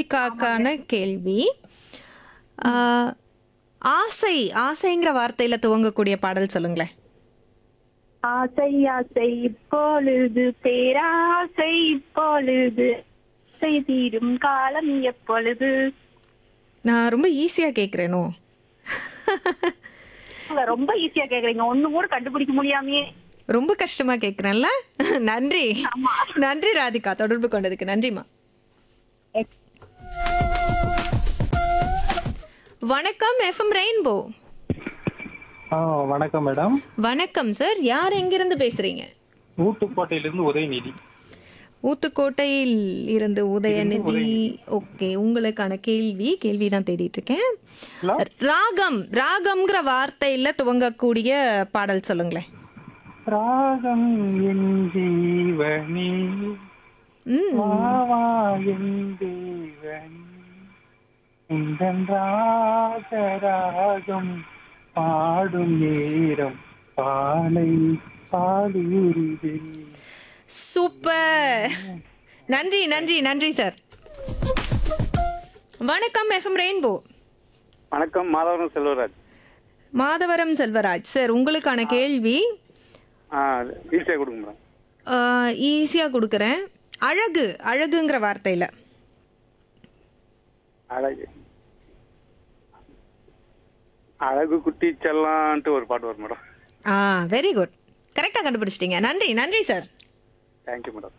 ராதிகாக்கான கேள்வி ஆ, ஆசை ஆசைங்கிற வார்த்தையில துவங்கக்கூடிய பாடல் சொல்லுங்களேன் ஆசை ஆசை இப்பொழுது பேராசை இப்பொழுது ஆசை தீரும் காலம் எப்பொழுது நான் ரொம்ப ஈஸியா கேக்குறேனோ உங்க ரொம்ப ஈஸியா கேக்குறீங்க ஒண்ணு கூட கண்டுபிடிக்க முடியாமையே ரொம்ப கஷ்டமா கேக்குறேன்ல நன்றி நன்றி ராதிகா தொடர்பு கொண்டதுக்கு நன்றிமா வணக்கம் எஃப்எம் ரெயின்போ ஆ வணக்கம் மேடம் வணக்கம் சார் யார் எங்கிருந்து பேசுறீங்க ஊட்டுக்கோட்டையிலிருந்து உதயநிதி ஊத்துக்கோட்டையில் இருந்து உதயநிதி ஓகே உங்களுக்கான கேள்வி கேள்வி தான் தேடிட்டு இருக்கேன் ஹலோ ராகம் ராகம்ங்கிற வார்த்தையில துவங்கக்கூடிய பாடல் சொல்லுங்களேன் ராகம் என் ஜீவனி ம் வாவா என் தேவனி உந்தன் ராஜராகம் பாடும் நேரம் பாலை பாடுகிறது சூப்பர் நன்றி நன்றி நன்றி சார் வணக்கம் எஃப்எம் ரெயின்போ வணக்கம் மாதவரம் செல்வராஜ் மாதவரம் செல்வராஜ் சார் உங்களுக்கான கேள்வி ஆ ஈஸியாக கொடுங்க மேடம் ஈஸியாக கொடுக்குறேன் அழகு அழகுங்கிற வார்த்தையில் அழகு அழகு குட்டி செல்லான்ட்டு ஒரு பாட்டு வரும் மேடம் ஆ வெரி குட் கரெக்டாக கண்டுபிடிச்சிட்டீங்க நன்றி நன்றி சார் தேங்க்யூ மேடம்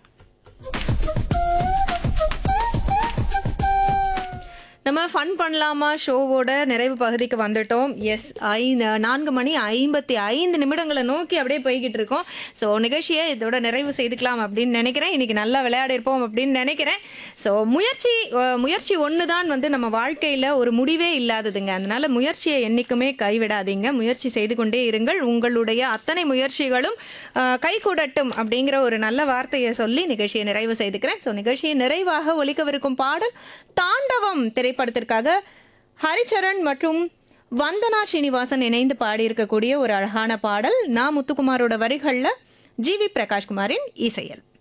நம்ம ஃபன் பண்ணலாமா ஷோவோட நிறைவு பகுதிக்கு வந்துட்டோம் எஸ் ஐ நான்கு மணி ஐம்பத்தி ஐந்து நிமிடங்களை நோக்கி அப்படியே போய்கிட்டு இருக்கோம் ஸோ நிகழ்ச்சியை இதோட நிறைவு செய்துக்கலாம் அப்படின்னு நினைக்கிறேன் இன்னைக்கு நல்லா விளையாடி இருப்போம் அப்படின்னு நினைக்கிறேன் ஸோ முயற்சி அஹ், முயற்சி ஒன்று தான் வந்து நம்ம வாழ்க்கையில் ஒரு முடிவே இல்லாததுங்க அதனால முயற்சியை என்றைக்குமே கைவிடாதீங்க முயற்சி செய்து கொண்டே இருங்கள் உங்களுடைய அத்தனை முயற்சிகளும் அஹ், கைகூடட்டும் அப்படிங்கிற ஒரு நல்ல வார்த்தையை சொல்லி நிகழ்ச்சியை நிறைவு செய்துக்கிறேன் ஸோ நிகழ்ச்சியை நிறைவாக ஒலிக்கவிருக்கும் பாடல் தாண்டவம் திரைப்படத்திற்காக ஹரிச்சரண் மற்றும் வந்தனா ஸ்ரீனிவாசன் இணைந்து பாடியிருக்கக்கூடிய ஒரு அழகான பாடல் நா முத்துக்குமாரோட வரிகளில் ஜி வி பிரகாஷ்குமாரின் இசையல்